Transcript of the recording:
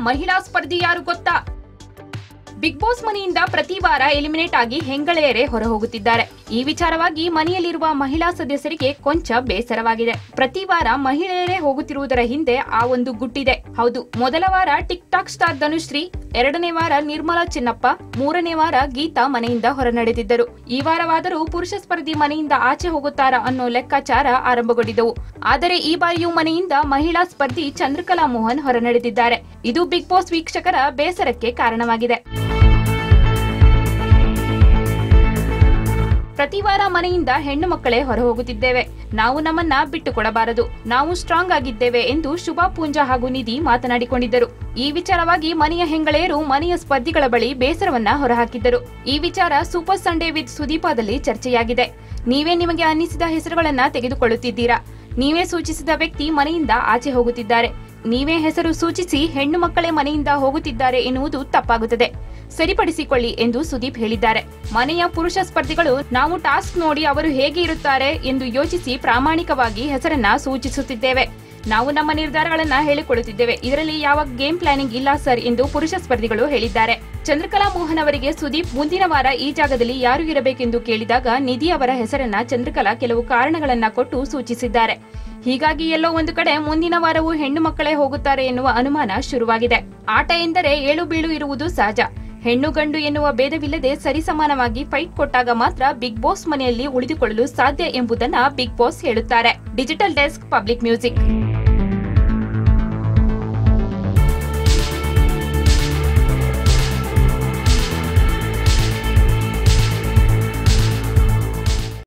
ಮಹಿಳಾ ಸ್ಪರ್ಧಿ ಯಾರು ಗೊತ್ತಾ ಬಿಗ್ ಬಾಸ್ ಮನೆಯಿಂದ ಪ್ರತಿ ವಾರ ಎಲಿಮಿನೇಟ್ ಆಗಿ ಹೆಂಗಳೆಯರೇ ಹೊರ ಹೋಗುತ್ತಿದ್ದಾರೆ ಈ ವಿಚಾರವಾಗಿ ಮನೆಯಲ್ಲಿರುವ ಮಹಿಳಾ ಸದಸ್ಯರಿಗೆ ಕೊಂಚ ಬೇಸರವಾಗಿದೆ ಪ್ರತಿ ವಾರ ಮಹಿಳೆಯರೇ ಹೋಗುತ್ತಿರುವುದರ ಹಿಂದೆ ಆ ಒಂದು ಗುಟ್ಟಿದೆ ಹೌದು ಮೊದಲ ವಾರ ಟಿಕ್ ಟಾಕ್ ಸ್ಟಾರ್ ಧನುಶ್ರೀ ಎರಡನೇ ವಾರ ನಿರ್ಮಲಾ ಚಿನ್ನಪ್ಪ ಮೂರನೇ ವಾರ ಗೀತಾ ಮನೆಯಿಂದ ಹೊರ ನಡೆದಿದ್ದರು ಈ ವಾರವಾದರೂ ಪುರುಷ ಸ್ಪರ್ಧಿ ಮನೆಯಿಂದ ಆಚೆ ಹೋಗುತ್ತಾರಾ ಅನ್ನೋ ಲೆಕ್ಕಾಚಾರ ಆರಂಭಗೊಂಡಿದ್ದವು ಆದರೆ ಈ ಬಾರಿಯೂ ಮನೆಯಿಂದ ಮಹಿಳಾ ಸ್ಪರ್ಧಿ ಚಂದ್ರಕಲಾ ಮೋಹನ್ ಹೊರ ನಡೆದಿದ್ದಾರೆ ಇದು ಬಿಗ್ ಬಾಸ್ ವೀಕ್ಷಕರ ಬೇಸರಕ್ಕೆ ಕಾರಣವಾಗಿದೆ ಪ್ರತಿ ವಾರ ಮನೆಯಿಂದ ಹೆಣ್ಣು ಮಕ್ಕಳೇ ಹೊರ ಹೋಗುತ್ತಿದ್ದೇವೆ ನಾವು ನಮ್ಮನ್ನ ಬಿಟ್ಟು ಕೊಡಬಾರದು ನಾವು ಸ್ಟ್ರಾಂಗ್ ಆಗಿದ್ದೇವೆ ಎಂದು ಶುಭಾ ಪೂಂಜಾ ಹಾಗೂ ನಿಧಿ ಮಾತನಾಡಿಕೊಂಡಿದ್ದರು ಈ ವಿಚಾರವಾಗಿ ಮನೆಯ ಹೆಂಗಳೆಯರು ಮನೆಯ ಸ್ಪರ್ಧಿಗಳ ಬಳಿ ಬೇಸರವನ್ನ ಹೊರಹಾಕಿದ್ದರು ಈ ವಿಚಾರ ಸೂಪರ್ ಸಂಡೇ ವಿತ್ ಸುದೀಪಾದಲ್ಲಿ ಚರ್ಚೆಯಾಗಿದೆ ನೀವೇ ನಿಮಗೆ ಅನ್ನಿಸಿದ ಹೆಸರುಗಳನ್ನ ತೆಗೆದುಕೊಳ್ಳುತ್ತಿದ್ದೀರಾ ನೀವೇ ಸೂಚಿಸಿದ ವ್ಯಕ್ತಿ ಮನೆಯಿಂದ ಆಚೆ ಹೋಗುತ್ತಿದ್ದಾರೆ ನೀವೇ ಹೆಸರು ಸೂಚಿಸಿ ಹೆಣ್ಣು ಮಕ್ಕಳೇ ಮನೆಯಿಂದ ಹೋಗುತ್ತಿದ್ದಾರೆ ಎನ್ನುವುದು ತಪ್ಪಾಗುತ್ತದೆ ಸರಿಪಡಿಸಿಕೊಳ್ಳಿ ಎಂದು ಸುದೀಪ್ ಹೇಳಿದ್ದಾರೆ ಮನೆಯ ಪುರುಷ ಸ್ಪರ್ಧಿಗಳು ನಾವು ಟಾಸ್ಕ್ ನೋಡಿ ಅವರು ಹೇಗೆ ಇರುತ್ತಾರೆ ಎಂದು ಯೋಚಿಸಿ ಪ್ರಾಮಾಣಿಕವಾಗಿ ಹೆಸರನ್ನ ಸೂಚಿಸುತ್ತಿದ್ದೇವೆ ನಾವು ನಮ್ಮ ನಿರ್ಧಾರಗಳನ್ನ ಹೇಳಿಕೊಳ್ಳುತ್ತಿದ್ದೇವೆ ಇದರಲ್ಲಿ ಯಾವ ಗೇಮ್ ಪ್ಲಾನಿಂಗ್ ಇಲ್ಲ ಸರ್ ಎಂದು ಪುರುಷ ಸ್ಪರ್ಧಿಗಳು ಹೇಳಿದ್ದಾರೆ ಚಂದ್ರಕಲಾ ಮೋಹನ್ ಅವರಿಗೆ ಸುದೀಪ್ ಮುಂದಿನ ವಾರ ಈ ಜಾಗದಲ್ಲಿ ಯಾರು ಇರಬೇಕೆಂದು ಕೇಳಿದಾಗ ನಿಧಿ ಅವರ ಹೆಸರನ್ನ ಚಂದ್ರಕಲಾ ಕೆಲವು ಕಾರಣಗಳನ್ನ ಕೊಟ್ಟು ಸೂಚಿಸಿದ್ದಾರೆ ಹೀಗಾಗಿ ಎಲ್ಲೋ ಒಂದು ಕಡೆ ಮುಂದಿನ ವಾರವೂ ಹೆಣ್ಣು ಮಕ್ಕಳೇ ಹೋಗುತ್ತಾರೆ ಎನ್ನುವ ಅನುಮಾನ ಶುರುವಾಗಿದೆ ಆಟ ಎಂದರೆ ಏಳು ಬೀಳು ಇರುವುದು ಸಹಜ ಹೆಣ್ಣು ಗಂಡು ಎನ್ನುವ ಭೇದವಿಲ್ಲದೆ ಸರಿಸಮಾನವಾಗಿ ಫೈಟ್ ಕೊಟ್ಟಾಗ ಮಾತ್ರ ಬಿಗ್ ಬಾಸ್ ಮನೆಯಲ್ಲಿ ಉಳಿದುಕೊಳ್ಳಲು ಸಾಧ್ಯ ಎಂಬುದನ್ನ ಬಿಗ್ ಬಾಸ್ ಹೇಳುತ್ತಾರೆ ಡಿಜಿಟಲ್ ಡೆಸ್ಕ್ ಪಬ್ಲಿಕ್ ಮ್ಯೂಸಿಕ್